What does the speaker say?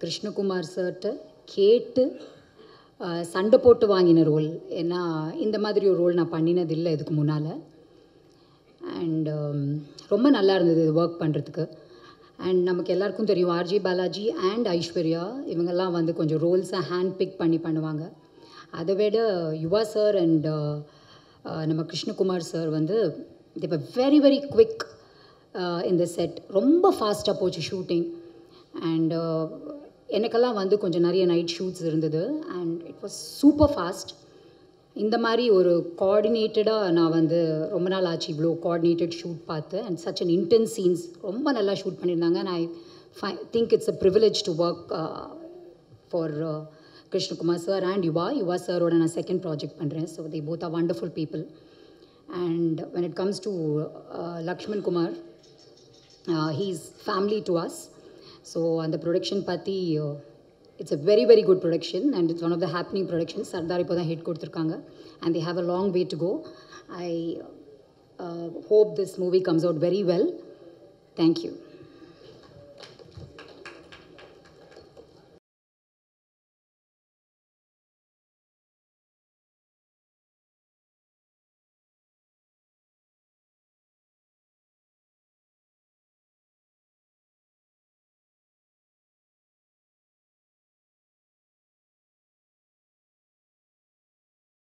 கிருஷ்ணகுமார் சார்கிட்ட கேட்டு அஹ், சண்டை போட்டு வாங்கின ரோல் ஏன்னா இந்த மாதிரி ஒரு ரோல் நான் பண்ணினதில்லை இதுக்கு முன்னால் அண்ட் ரொம்ப நல்லா இருந்தது இது ஒர்க் பண்ணுறதுக்கு அண்ட் நமக்கு எல்லாருக்கும் தெரியும் ஆர்ஜி பாலாஜி அண்ட் ஐஸ்வர்யா இவங்கெல்லாம் வந்து கொஞ்சம் ரோல்ஸை ஹேண்ட் பிக் பண்ணி பண்ணுவாங்க அதை விட யுவா சார் அண்ட் நம்ம கிருஷ்ணகுமார் சார் வந்து இப்போ வெரி வெரி குவிக் இந்த செட் ரொம்ப ஃபாஸ்ட்டாக போச்சு ஷூட்டிங் அண்ட் எனக்கெல்லாம் வந்து கொஞ்சம் நிறைய நைட் ஷூட்ஸ் இருந்தது and it was super fast இந்த மாதிரி ஒரு கோஆர்டினேட்டடாக நான் வந்து ரொம்ப நாள் ஆச்சு இவ்வளோ கோஆர்டினேட்டட் ஷூட் பார்த்து and such an intense scenes ரொம்ப நல்லா ஷூட் பண்ணியிருந்தாங்க அண்ட் ஐ ஃபை think it's a privilege to work for Krishnakumar sir and Yuva Yuva சாரோட நான் செகண்ட் ப்ராஜெக்ட் பண்ணுறேன் so they both are wonderful people and when it comes to Lakshman Kumar he's family to us so அந்த production பற்றி it's a very very good production and it's one of the happening production Sardar இப்போ தான் hit கொடுத்துருக்காங்க and they have a long way to go I hope this movie comes out very well thank you